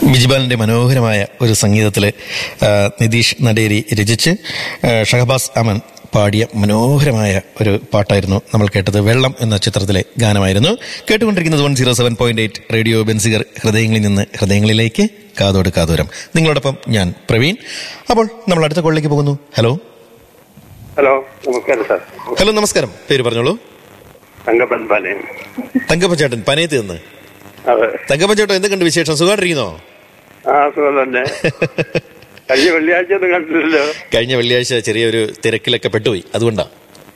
ബിജിബാലിന്റെ മനോഹരമായ ഒരു സംഗീതത്തിൽ നിതീഷ് നടേരി രചിച്ച് ആ, ഷഹബാസ് അമൻ പാടിയ മനോഹരമായ ഒരു പാട്ടായിരുന്നു നമ്മൾ കേട്ടത് വെള്ളം എന്ന ചിത്രത്തിലെ ഗാനമായിരുന്നു കേട്ടുകൊണ്ടിരിക്കുന്നത് one zero seven point eight radio Benziger ഹൃദയങ്ങളിൽ നിന്ന് ഹൃദയങ്ങളിലേക്ക് കാതോട് കാതോരം നിങ്ങളോടൊപ്പം ഞാൻ പ്രവീൺ അപ്പോൾ നമ്മൾ അടുത്ത കോളിലേക്ക് പോകുന്നു ഹലോ ഹലോ നമസ്കാരം സാർ ഹലോ നമസ്കാരം പേര് പറഞ്ഞോളൂ തങ്കപ്പൻ പാലയം തങ്കപ്പച്ചേട്ടൻ പനയത്ത് നിന്ന് അതെ തങ്കപ്പച്ചേട്ടൻ എന്തൊക്കെയുണ്ട് വിശേഷം സുഖമായിട്ടിരിക്കുന്നോ ആ സുഖം തന്നെ കഴിഞ്ഞ വെള്ളിയാഴ്ച ഒന്നും കണ്ടില്ലല്ലോ കഴിഞ്ഞ വെള്ളിയാഴ്ച ചെറിയൊരു തിരക്കിലൊക്കെ പെട്ടുപോയി അതുകൊണ്ടാ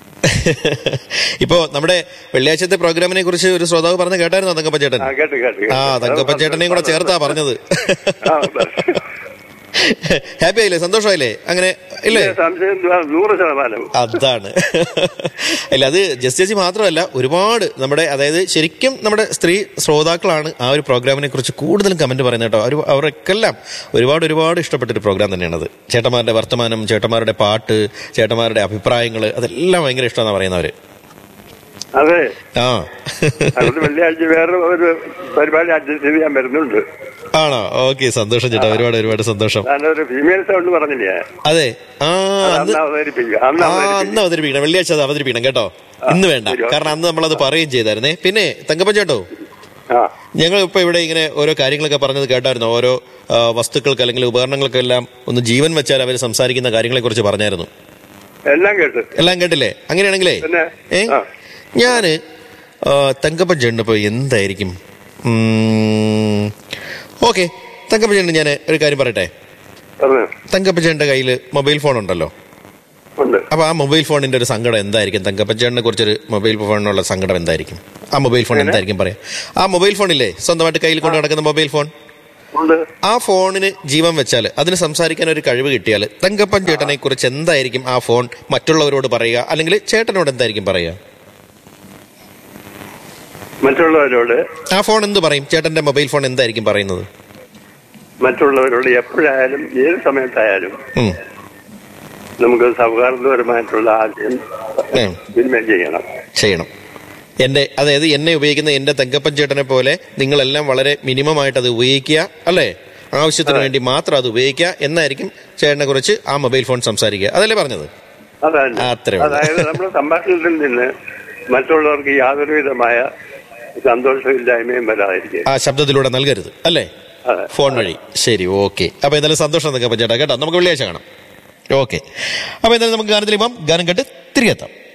ഇപ്പോ നമ്മുടെ വെള്ളിയാഴ്ചത്തെ പ്രോഗ്രാമിനെ കുറിച്ച് ഒരു ശ്രോതാവ് പറഞ്ഞ് കേട്ടായിരുന്നോ തങ്കപ്പച്ചേട്ടൻ ആ കേട്ട് കേട്ട് ആ തങ്കപ്പച്ചേട്ടനെയും കൂടെ ചേർത്താ പറഞ്ഞത് ആ, ഹാപ്പി ആയില്ലേ സന്തോഷമായില്ലേ അങ്ങനെ ഇല്ലേ സംശയം എന്തുവാ? നൂറ് ശതമാനം അതാണ് അല്ല അത് ജസ്റ്റ് ചേച്ചി മാത്രമല്ല ഒരുപാട് നമ്മുടെ അതായത് ശരിക്കും നമ്മുടെ സ്ത്രീ ശ്രോതാക്കളാണ് ആ ഒരു പ്രോഗ്രാമിനെ കുറിച്ച് കൂടുതലും കമന്റ് പറയുന്നത് കേട്ടോ അവർ അവർക്കെല്ലാം ഒരുപാട് ഒരുപാട് ഇഷ്ടപ്പെട്ടൊരു പ്രോഗ്രാം തന്നെയാണത് ചേട്ടന്മാരുടെ വർത്തമാനം ചേട്ടന്മാരുടെ പാട്ട് ചേട്ടന്മാരുടെ അഭിപ്രായങ്ങൾ അതെല്ലാം ഭയങ്കര ഇഷ്ടമെന്നാണ് പറയുന്നവര് അതെ ആ അതുകൊണ്ട് വെള്ളിയാഴ്ച വേറെ ഒരു പരിപാടി അഡ്ജസ്റ്റ് ചെയ്യാൻ വരുന്നുണ്ട് ആണോ ഓക്കെ സന്തോഷം ചേട്ടാ ഒരുപാട് ഒരുപാട് സന്തോഷം ഞാനൊരു ഫീമെയിൽ സൗണ്ട് പറഞ്ഞില്ലേ അതെ ആ അത് അന്ന് അന്ന് അവതരിപ്പിക്കുക അന്ന് ആ അവതരിപ്പിക്കുക അന്ന് അവതരിപ്പിക്കണം വെള്ളിയാഴ്ച അത് അവതരിപ്പിക്കണം കേട്ടോ ഇന്ന് വേണ്ട ശരി, ഓക്കേ. കാരണം അന്ന് നമ്മളത് പറയുകയും ചെയ്തായിരുന്നേ പിന്നെ തങ്കപ്പൻ ചേട്ടോ ആ ഞങ്ങൾ ഇപ്പൊ ഇവിടെ ഇങ്ങനെ ഓരോ കാര്യങ്ങളൊക്കെ പറഞ്ഞത് കേട്ടായിരുന്നു ഓരോ ആ, വസ്തുക്കൾക്ക് അല്ലെങ്കിൽ ഉപകരണങ്ങൾക്കെല്ലാം ഒന്ന് ജീവൻ വെച്ചാൽ അവർ സംസാരിക്കുന്ന കാര്യങ്ങളെ കുറിച്ച് പറഞ്ഞായിരുന്നു എല്ലാം കേട്ട് എല്ലാം കേട്ടില്ലേ അങ്ങനെയാണെങ്കിലേ പിന്നെ? ഏ ആ. ഞാന് ആ, തങ്കപ്പൻ ചേട്ടൻ ഇപ്പൊ എന്തായിരിക്കും ഓക്കെ തങ്കപ്പൻ ചേട്ടൻ ഞാൻ ഒരു കാര്യം പറയട്ടെ പറഞ്ഞു തങ്കപ്പൻ ചേട്ടന്റെ കയ്യിൽ മൊബൈൽ ഫോൺ ഉണ്ടല്ലോ ഉണ്ട് അപ്പൊ ആ മൊബൈൽ ഫോണിന്റെ ഒരു സങ്കടം എന്തായിരിക്കും തങ്കപ്പൻ ചേട്ടനെ കുറിച്ചൊരു മൊബൈൽ ഫോണിനുള്ള സങ്കടം എന്തായിരിക്കും ആ മൊബൈൽ ഫോൺ എന്തായിരിക്കും പറയാം ആ മൊബൈൽ ഫോണില്ലേ സ്വന്തമായിട്ട് കയ്യിൽ കൊണ്ട് നടക്കുന്ന മൊബൈൽ ഫോൺ ഉണ്ട് ആ ഫോണിന് ജീവൻ വെച്ചാൽ അതിന് സംസാരിക്കാൻ ഒരു കഴിവ് കിട്ടിയാൽ തങ്കപ്പൻ ചേട്ടനെ കുറിച്ച് എന്തായിരിക്കും ആ ഫോൺ മറ്റുള്ളവരോട് പറയുക അല്ലെങ്കിൽ ചേട്ടനോട് എന്തായിരിക്കും പറയുക മറ്റുള്ളവരോട് ആ ഫോൺ എന്ത് പറയും ചേട്ടന്റെ മൊബൈൽ ഫോൺ എന്തായിരിക്കും പറയുന്നത് മറ്റുള്ളവരോട് എപ്പോഴായാലും ഏത് സമയത്തായാലും ഉം. നമുക്ക് സൗഹാർദ്ദപരമായിട്ടുള്ള ആശയം ഉം. വിനിമയം ചെയ്യണം ചെയ്യണം എന്റെ അതായത് എന്നെ ഉപയോഗിക്കുന്ന എന്റെ തങ്കപ്പൻ ചേട്ടനെ പോലെ നിങ്ങളെല്ലാം വളരെ മിനിമം ആയിട്ട് അത് ഉപയോഗിക്കുക അല്ലേ ആവശ്യത്തിന് വേണ്ടി മാത്രം അത് ഉപയോഗിക്കുക എന്നായിരിക്കും ചേട്ടനെ കുറിച്ച് ആ മൊബൈൽ ഫോൺ സംസാരിക്കുക അതല്ലേ പറഞ്ഞത് അതാണ് അത്രേ ഉള്ളൂ. അതായത് നമ്മുടെ സംഭാഷണത്തിൽ നിന്ന് മറ്റുള്ളവർക്ക് യാതൊരു വിധമായ സന്തോഷമില്ലായ്മയും വരാതിരിക്കുക ആ ശബ്ദത്തിലൂടെ നൽകരുത് അല്ലേ അതെ. ഫോൺ വഴി ശരി ഓക്കെ അപ്പൊ എന്തായാലും സന്തോഷം തങ്കപ്പൻ ചേട്ടാ കേട്ടോ നമുക്ക് വെള്ളിയാഴ്ച കാണാം ഓക്കെ അപ്പൊ എന്തായാലും നമുക്ക് ഗാനത്തിൽ പോകാം ഗാനം കേട്ട് തിരികെത്താം